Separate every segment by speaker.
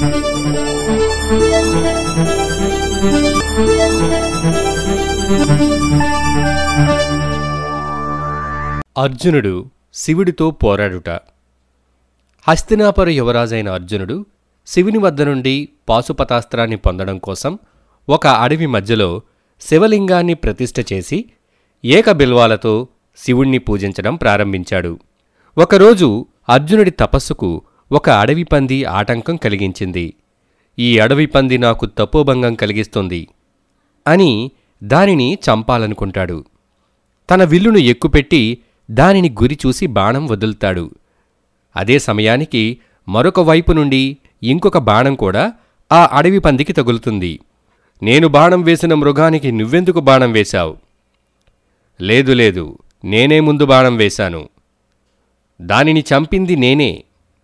Speaker 1: అర్జునుడు శివుడితో పోరాడుట హస్తినాపుర యువరాజైన అర్జునుడు శివుని వద్ద నుండి పాశుపతాస్త్రాన్ని పొందడం కోసం ఒక అడవి మధ్యలో శివలింగాన్ని ప్రతిష్ఠ చేసి ఏకబిల్వాలతో శివుణ్ణి పూజించడం ప్రారంభించాడు ఒకరోజు అర్జునుడి తపస్సుకు ఒక అడవి పంది ఆటంకం కలిగించింది ఈ అడవి పంది నాకు తపోభంగం కలిగిస్తుంది అని దానిని చంపాలనుకుంటాడు తన విల్లును ఎక్కుపెట్టి దానిని గురి చూసి బాణం వదులుతాడు అదే సమయానికి మరొక వైపు నుండి ఇంకొక బాణం కూడా ఆ అడవి పందికి తగులుతుంది నేను బాణం వేసిన మృగానికి నువ్వెందుకు బాణం వేశావు లేదు లేదు నేనే ముందు బాణం వేశాను దానిని చంపింది నేనే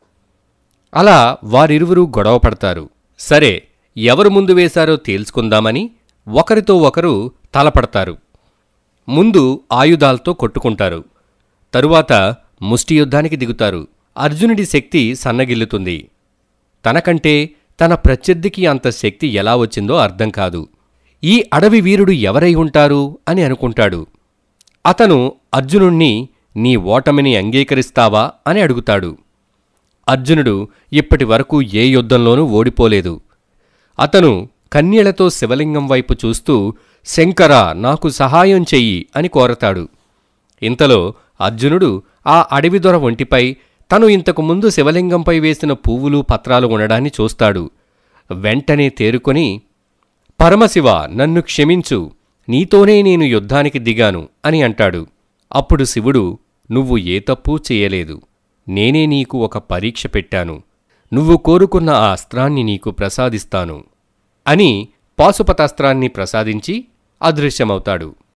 Speaker 1: అలా వారిరువురూ గొడవ పడతారు సరే ఎవరు ముందు వేశారో తేల్చుకుందామని ఒకరితో ఒకరు తలపడతారు ముందు ఆయుధాలతో కొట్టుకుంటారు తరువాత ముష్టి యుద్ధానికి దిగుతారు అర్జునుడి శక్తి సన్నగిల్లుతుంది తనకంటే తన ప్రత్యర్థికి అంత శక్తి ఎలా వచ్చిందో అర్థం కాదు ఈ అడవి వీరుడు ఎవరై ఉంటారు అని అనుకుంటాడు అతను అర్జునుణ్ణి నీ ఓటమిని అంగీకరిస్తావా అని అడుగుతాడు అర్జునుడు ఇప్పటి వరకు ఏ యుద్ధంలోనూ ఓడిపోలేదు అతను కన్నీళ్లతో శివలింగం వైపు చూస్తూ శంకర నాకు సహాయం చెయ్యి అని కోరతాడు ఇంతలో అర్జునుడు ఆ అడవి దొర ఒంటిపై తను ఇంతకు ముందు శివలింగంపై వేసిన పువ్వులు పత్రాలు ఉండడాన్ని చూస్తాడు వెంటనే తేరుకొని పరమశివ నన్ను క్షమించు నీతోనే నేను యుద్ధానికి దిగాను అని అంటాడు అప్పుడు శివుడు నువ్వు ఏ తప్పూ చేయలేదు నేనే నీకు ఒక పరీక్ష పెట్టాను నువ్వు కోరుకున్న ఆ అస్త్రాన్ని నీకు ప్రసాదిస్తాను అని పాశుపతాస్త్రాన్ని ప్రసాదించి అదృశ్యమవుతాడు